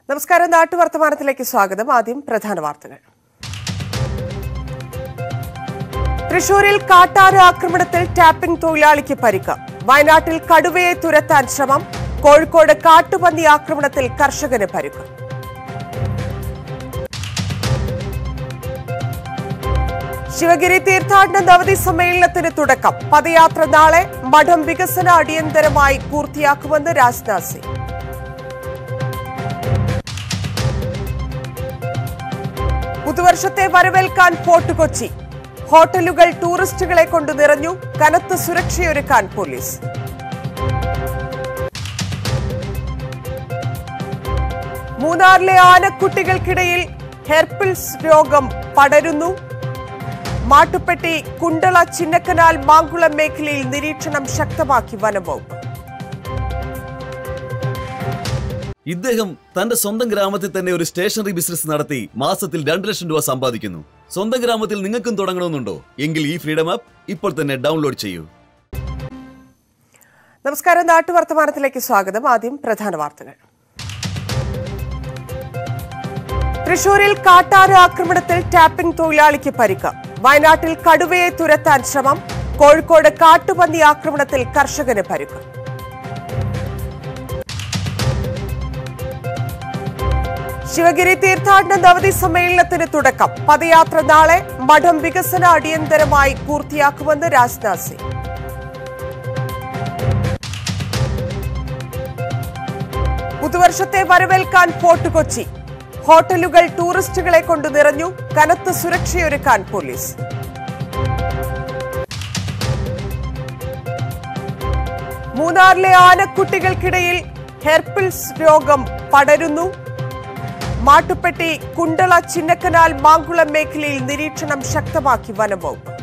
നമസ്കാരം നാട്ടുവർത്തമാനത്തിലേക്ക് സ്വാഗതം ആദ്യം പ്രധാന വാർത്തകൾ തൃശൂരിൽ കാട്ടാന ആക്രമണത്തിൽ ടാപ്പിംഗ് തൊഴിലാളിക്ക് പരിക്ക് വയനാട്ടിൽ കടുവയെ തുരത്താൻ ശ്രമം കോഴിക്കോട് കാട്ടുപന്നി ആക്രമണത്തിൽ കർഷകന് പരിക്ക് ശിവഗിരി തീർത്ഥാടന നവതി സമ്മേളനത്തിന് തുടക്കം പദയാത്ര നാളെ മഠം വികസന അടിയന്തരമായി പൂർത്തിയാക്കുമെന്ന് രാജ്നാഥ് സിംഗ് പുതുവർഷത്തെ വരവേൽക്കാൻ ഫോർട്ട് കൊച്ചി ഹോട്ടലുകൾ ടൂറിസ്റ്റുകളെ കൊണ്ട് നിറഞ്ഞു കനത്ത സുരക്ഷയൊരുക്കാൻ പോലീസ് മൂന്നാറിലെ ആനക്കുട്ടികൾക്കിടയിൽ ഹെർപ്പിൾസ് രോഗം പടരുന്നു മാട്ടുപ്പെട്ടി കുണ്ടള ചിന്നക്കനാൽ മാങ്കുളം മേഖലയിൽ നിരീക്ഷണം ശക്തമാക്കി വനംവകുപ്പ് ഇദ്ദേഹം തന്റെ സ്വന്തം ഗ്രാമത്തിൽ തന്നെ ഒരു സ്റ്റേഷനറി ബിസിനസ് നടത്തി മാസത്തിൽ രണ്ട് ലക്ഷം രൂപ സമ്പാദിക്കുന്നു സ്വന്തം ഗ്രാമത്തിൽ നിങ്ങൾക്കും തുടങ്ങണമെന്നുണ്ടോ എങ്കിൽ ഈ ഫ്രീഡം ആപ്പ് ഇപ്പോൾ തന്നെ ഡൗൺലോഡ് ചെയ്യൂ നമസ്കാരം നാട്ടുവർത്തമാനത്തിലേക്ക് സ്വാഗതം ആദ്യം പ്രധാന വാർത്തകൾ തൃശൂരിൽ കാട്ടാന ആക്രമണത്തിൽ ടാപ്പിംഗ് തൊഴിലാളിക്ക് പരിക്ക് വയനാട്ടിൽ കടുവയെ തുരത്താൻ ശ്രമം കോഴിക്കോട് കാട്ടുപന്നി ആക്രമണത്തിൽ കർഷകന് പരിക്ക് ശിവഗിരി തീർത്ഥാടന നവതി സമ്മേളനത്തിന് തുടക്കം പദയാത്ര നാളെ മഠം വികസന അടിയന്തരമായി പൂർത്തിയാക്കുമെന്ന് രാജ്നാഥ് സിംഗ് പുതുവർഷത്തെ വരവേൽക്കാൻ ഫോർട്ട് കൊച്ചി ഹോട്ടലുകൾ ടൂറിസ്റ്റുകളെ കൊണ്ട് നിറഞ്ഞു കനത്ത സുരക്ഷയൊരുക്കാൻ പോലീസ് മൂന്നാറിലെ ആനക്കുട്ടികൾക്കിടയിൽ ഹെർപ്പിൾസ് രോഗം പടരുന്നു മാട്ടുപ്പെട്ടി കുണ്ടള ചിന്നക്കനാൽ മാങ്കുളം മേഖലയിൽ നിരീക്ഷണം ശക്തമാക്കി വനംവകുപ്പ്